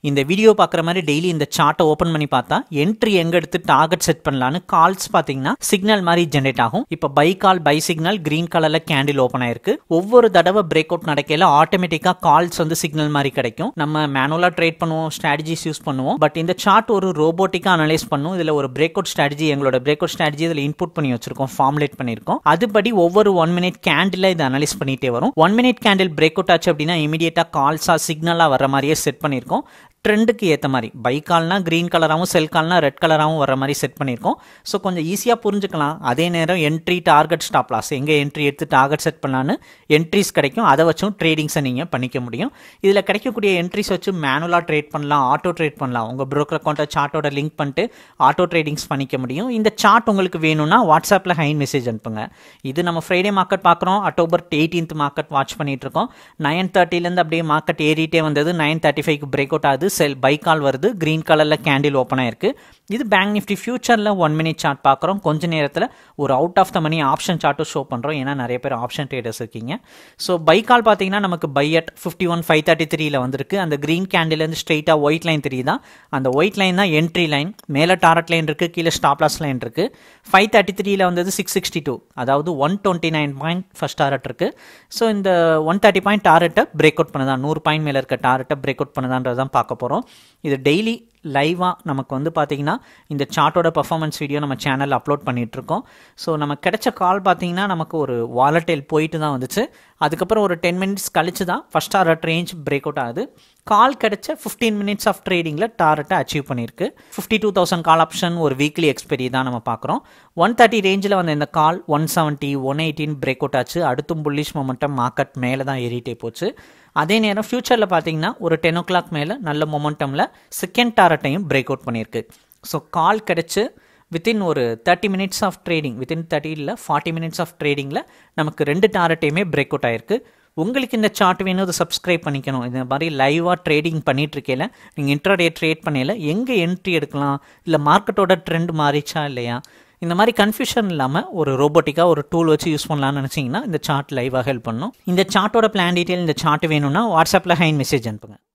இந்த வீடியோ பார்க்குற மாதிரி டெய்லி இந்த சார்ட்டை ஓப்பன் பண்ணி பார்த்தா என்ட்ரி எங்கே எடுத்து டார்கெட் செட் பண்ணலான்னு கால்ஸ் பார்த்தீங்கன்னா சிக்னல் மாதிரி ஜென்ரேட் ஆகும் இப்போ buy call buy signal green கலரில் கேண்டில் ஓப்பன் ஆயிருக்கு ஒவ்வொரு தடவை பிரேக் அவுட் நடக்கையில் ஆட்டோமேட்டிக்காக கால்ஸ் வந்து சிக்னல் மாதிரி கிடைக்கும் நம்ம மேனுவலாக ட்ரேட் பண்ணுவோம் ஸ்ட்ராட்டஜிஸ் யூஸ் பண்ணுவோம் பட் இந்த சார்ட் ஒரு ரோபோட்டிக்காக அனலைஸ் பண்ணும் இதில் ஒரு பிரேக் அவுட் ஸ்ட்ராட்டஜி எங்களோட பிரேக் அவுட் ஸ்ட்ராட்டஜி இதில் இன்புட் பண்ணி வச்சிருக்கோம் ஃபார்முலேட் பண்ணியிருக்கோம் அதுபடி ஒவ்வொரு ஒன் மினிட் கேண்டில் இதை அனலைஸ் பண்ணிட்டே வரும் one minute candle break out ஆச்சு அப்படின்னா இமீடியட்டாக கால்ஸாக சிக்னலாக வர மாதிரியே செட் பண்ணியிருக்கோம் ட்ரெண்டுக்கு ஏற்ற மாதிரி பை கால்னா க்ரீன் கலராகவும் செல் கால்னா ரெட் கலராகவும் வர மாதிரி செட் பண்ணியிருக்கோம் ஸோ கொஞ்சம் ஈஸியாக புரிஞ்சுக்கலாம் அதே நேரம் என்ட்ரி டார்கெட் ஸ்டாப் லாஸ் எங்கே என்ட்ரி எடுத்து டார்கெட் செட் பண்ணலான்னு என்ட்ரிஸ் கிடைக்கும் அதை வச்சும் ட்ரேடிங்ஸை நீங்கள் பண்ணிக்க முடியும் இதில் கிடைக்கக்கூடிய என்ட்ரிஸ் வச்சு மேனுவலாக ட்ரேட் பண்ணலாம் ஆட்டோ ட்ரேட் பண்ணலாம் உங்கள் ப்ரோக்கர் அக்கௌண்ட்டை சார்ட்டோட லிங்க் பண்ணிட்டு ஆட்டோ ட்ரேடிங்ஸ் பண்ணிக்க முடியும் இந்த சார்ட் உங்களுக்கு வேணும்னா வாட்ஸ்அப்பில் ஹைன் மெசேஜ் அனுப்புங்க இது நம்ம ஃப்ரைடே மார்க்கெட் பார்க்குறோம் அக்டோபர் எயிட்டீன்த் மார்க்கெட் வாட்ச் பண்ணிட்டு இருக்கோம் நைன் தேர்ட்டிலேருந்து அப்படியே மார்க்கெட் ஏறிட்டே வந்தது நைன் தேர்ட்டி ஃபைவ்க்கு பிரேக் அவுட் ஆகுது செல் பை கால் வருது க்ரீன் கலரில் கேண்டில் ஓப்பன் ஆயிருக்கு இது பேங்க் நிஃப்டி ஃபியூச்சரில் ஒன் மினிட் சார்ட் பார்க்குறோம் கொஞ்ச நேரத்தில் ஒரு out of the money option சார்ட்டும் ஷோ பண்ணுறோம் ஏன்னா நிறைய பேர் ஆப்ஷன் ட்ரேடர்ஸ் இருக்கீங்க ஸோ பை கால் பார்த்தீங்கன்னா நமக்கு buy at fifty one five thirty த்ரீல வந்திருக்கு அந்த க்ரீன் கேண்டிலேருந்து ஸ்ட்ரெயிட்டாக ஒயிட் லைன் தெரியுதா அந்த ஒயிட் லைன் தான் என்ட்ரி லைன் மேலே டாரட் லைன் இருக்குது கீழே ஸ்டாப் லாஸ் லைன் இருக்குது ஃபைவ் தேர்ட்டி த்ரீல வந்தது சிக்ஸ் சிக்ஸ்டி டூ அதாவது one twenty nine point first target இருக்குது ஸோ இந்த ஒன் தேர்ட்டி பாயிண்ட் டாரட்டை பிரேக் அவுட் பண்ணுதான் நூறு பாயிண்ட் மேலே இருக்க டாரட்டை பிரேக் அவுட் பண்ணுதான்றதான் பார்க்க போகிறோம் இது டெய்லி லைவாக நமக்கு வந்து பார்த்திங்கன்னா இந்த சார்ட்டோட பர்ஃபார்மன்ஸ் வீடியோ நம்ம சேனலில் அப்லோட் பண்ணிகிட்ருக்கோம் ஸோ நமக்கு கிடைச்ச கால் பார்த்தீங்கன்னா நமக்கு ஒரு வாலட்டைல் போயிட்டு தான் வந்துச்சு அதுக்கப்புறம் ஒரு டென் மினிட்ஸ் கழிச்சு தான் first target range break out ஆகுது கால் கிடைச்ச ஃபிஃப்டீன் மினிட்ஸ் ஆஃப் ட்ரேடிங்கில் டாரட்டை அச்சீவ் பண்ணியிருக்கு fifty two thousand call option ஒரு வீக்லி எக்ஸ்பெரி தான் நம்ம பார்க்குறோம் ஒன் தேர்ட்டி ரேஞ்சில் வந்த இந்த call one seventy one eighteen break out ஆச்சு அடுத்தும் புல்லிஷ் மொமெண்டம் மார்க்கெட் மேலே தான் ஏறிட்டே போச்சு அதே நேரம் ஃப்யூச்சரில் பார்த்தீங்கன்னா ஒரு டென் ஓ கிளாக் மேலே நல்ல மொமெண்டமில் செகண்ட் டாரட்டையும் பிரேக் அவுட் பண்ணியிருக்கு ஸோ கால் கிடச்சி வித்தின் ஒரு thirty minutes of trading within thirty இல்லை ஃபார்ட்டி மினிட்ஸ் ஆஃப் ட்ரேடிங்கில் நமக்கு ரெண்டு டாரட்டையுமே பிரேக் அவுட் ஆயிருக்கு உங்களுக்கு இந்த சார்ட் வேணும் அதை சப்ஸ்கிரைப் பண்ணிக்கணும் இந்த மாதிரி லைவாக ட்ரேடிங் பண்ணிட்டு இருக்கையில் நீங்கள் இன்ட்ராடே ட்ரேட் பண்ணையில் எங்கே என்ட்ரி எடுக்கலாம் இல்லை மார்க்கெட்டோட ட்ரெண்ட் மாறிச்சா இல்லையா இந்த மாதிரி கன்ஃபியூஷன் இல்லாமல் ஒரு ரோபோட்டிக்காக ஒரு டூல் வச்சு யூஸ் பண்ணலாம்னு நினச்சிங்கன்னா இந்த சார்ட் லைவாக ஹெல்ப் பண்ணும் இந்த சார்ட்டோட பிளான் டீட்டெயில் இந்த சார்ட் வேணும்னா வாட்ஸ்அப்பில் ஹைன் மெசேஜ் அனுப்புங்க